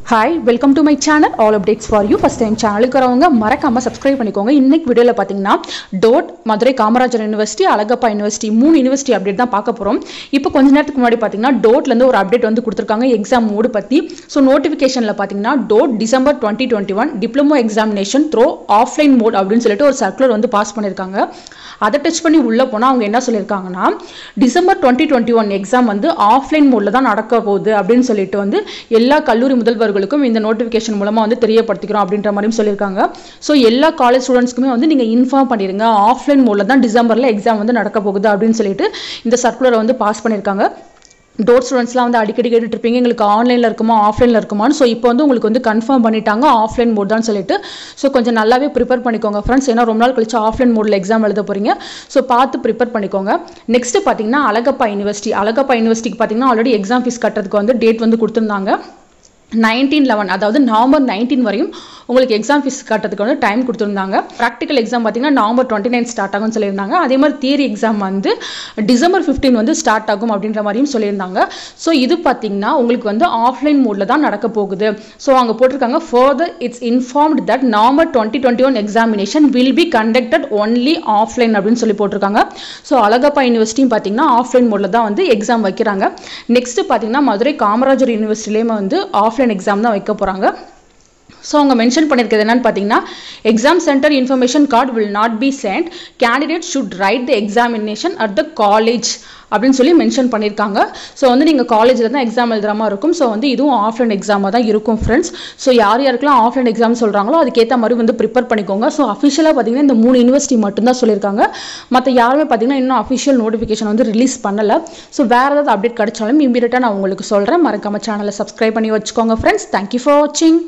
hi welcome to my channel all updates for you first time சேனலுக்கு வரவங்க மறக்காம subscribe பண்ணிக்கோங்க இன்னைக்கு வீடியோவில் பார்த்தீங்கன்னா டோட் மதுரை காமராஜர் யூனிவர்சிட்டி அழகப்பா யூனிவர்சிட்டி மூணு யூனிவர்சிட்டி அப்டேட் தான் பார்க்க போகிறோம் இப்போ கொஞ்ச நேரத்துக்கு முன்னாடி பார்த்தீங்கன்னா டோட்லேருந்து ஒரு அப்டேட் வந்து கொடுத்துருக்காங்க எக்ஸாம் மோடு பற்றி ஸோ நோட்டிஃபிகேஷனில் பார்த்தீங்கன்னா டோட் December twenty twenty one diploma examination through offline mode அப்படின்னு சொல்லிட்டு ஒரு சர்க்குலர் வந்து பாஸ் பண்ணியிருக்காங்க அதை டச் பண்ணி உள்ளே போனால் அவங்க என்ன சொல்லியிருக்காங்கன்னா December twenty twenty one exam வந்து ஆஃப்லைன் மோடில் தான் நடக்க போகுது அப்படின்னு சொல்லிட்டு வந்து எல்லா கல்லூரி முதல்வர்களுக்கும் இந்த நோட்டிஃபிகேஷன் மூலமாக வந்து தெரியப்படுத்திக்கிறோம் அப்படின்ற மாதிரியும் சொல்லியிருக்காங்க ஸோ எல்லா காலேஜ் ஸ்டூடெண்ட்ஸ்க்குமே வந்து நீங்கள் இன்ஃபார்ம் பண்ணிடுங்க ஆஃப்லைன் மோடில் தான் டிசம்பரில் எக்ஸாம் வந்து நடக்க போகுது அப்படின்னு சொல்லிட்டு இந்த சர்க்குலரை வந்து பாஸ் பண்ணியிருக்காங்க டோர் ஸ்டூடெண்ட்ஸ்லாம் வந்து அடிக்கடி கேட்டுட்டு இருப்பீங்க எங்களுக்கு ஆன்லைனில் இருக்குமா ஆஃப்லைனில் இருக்குமான்னு ஸோ இப்போ வந்து உங்களுக்கு வந்து கன்ஃபார்ம் பண்ணிட்டாங்க ஆஃப்லைன் மோட் தான் சொல்லிட்டு ஸோ கொஞ்சம் நல்லாவே ப்ரிப்பேர் பண்ணிக்கோங்க ஃப்ரெண்ட்ஸ் ஏன்னா ரொம்ப நாள் கழிச்சு ஆஃப்லைன் மோடில் எக்ஸாம் எழுத போகிறீங்க ஸோ பார்த்து ப்ரிப்பேர் பண்ணிக்கோங்க நெக்ஸ்ட் பார்த்தீங்கன்னா அழகப்பா யூனிவர்சிட்டி அழகப்பா யூனிவர்சிட்டிக்கு பார்த்தீங்கன்னா ஆல்ரெடி எக்ஸாம் ஃபீஸ் கட்டுறதுக்கு வந்து டேட் வந்து கொடுத்துருந்தாங்க நைன்டீன் லெவன் அதாவது நவம்பர் நைன்டீன் வரையும் உங்களுக்கு எக்ஸாம் ஃபீஸ் கட்டுறதுக்கு வந்து டைம் கொடுத்துருந்தாங்க ப்ராக்டிக்கல் எக்ஸாம் பார்த்தீங்கன்னா நவம்பர் டுவெண்ட்டி நைன் ஸ்டார்ட் ஆகும்னு சொல்லியிருந்தாங்க அதே மாதிரி தியரி எக்ஸாம் வந்து டிசம்பர் ஃபிஃப்டீன் வந்து ஸ்டார்ட் ஆகும் அப்படின்ற மாதிரியும் சொல்லியிருந்தாங்க ஸோ இது பார்த்தீங்கன்னா உங்களுக்கு வந்து ஆஃப்லைன் மோடில் தான் நடக்க போகுது ஸோ அங்கே போட்டிருக்காங்க further it's informed that November twenty twenty one examination will be conducted only offline அப்படின்னு சொல்லி போட்டிருக்காங்க ஸோ அழகப்பா யூனிவர்சிட்டியும் பார்த்தீங்கன்னா ஆஃப்லைன் மோடில் தான் வந்து எக்ஸாம் வைக்கிறாங்க நெக்ஸ்ட் பார்த்தீங்கன்னா மதுரை காமராஜர் யூனிவர்சிட்டிலேயுமே வந்து ஆஃப்லைன் எக்ஸாம் தான் வைக்க போகிறாங்க ஸோ அவங்க மென்ஷன் பண்ணியிருக்கிறது என்னன்னு பார்த்தீங்கன்னா exam centre information card will not be sent candidate should write the examination at the college அப்படின்னு சொல்லி மென்ஷன் பண்ணியிருக்காங்க ஸோ வந்து நீங்கள் காலேஜில் தான் எக்ஸாம் எழுதுற மாதிரி இருக்கும் ஸோ வந்து இதுவும் ஆஃப்லைன் எக்ஸாமாக தான் இருக்கும் ஃப்ரெண்ட்ஸ் ஸோ யார் யாருக்கெல்லாம் ஆஃப்லைன் எக்ஸாம் சொல்கிறாங்களோ அதுக்கேற்ற மாதிரி வந்து ப்ரிப்பேர் பண்ணிக்கோங்க ஸோ அஃபிஷியலாக பார்த்தீங்கன்னா இந்த மூணு யூனிவர்சிட்டி மட்டும்தான் சொல்லியிருக்காங்க மற்ற யாருமே பார்த்தீங்கன்னா இன்னும் அஃபிஷியல் நோட்டிஃபிகேஷன் வந்து ரிலீஸ் பண்ணலை ஸோ வேறு ஏதாவது அப்டேட் கிடைச்சாலும் இமீடியட்டாக நான் உங்களுக்கு சொல்கிறேன் மறக்காம சேனலை சப்ஸ்கிரைப் பண்ணி வச்சுக்கோங்க ஃப்ரெண்ட்ஸ் தேங்க்யூ ஃபார் வாட்சிங்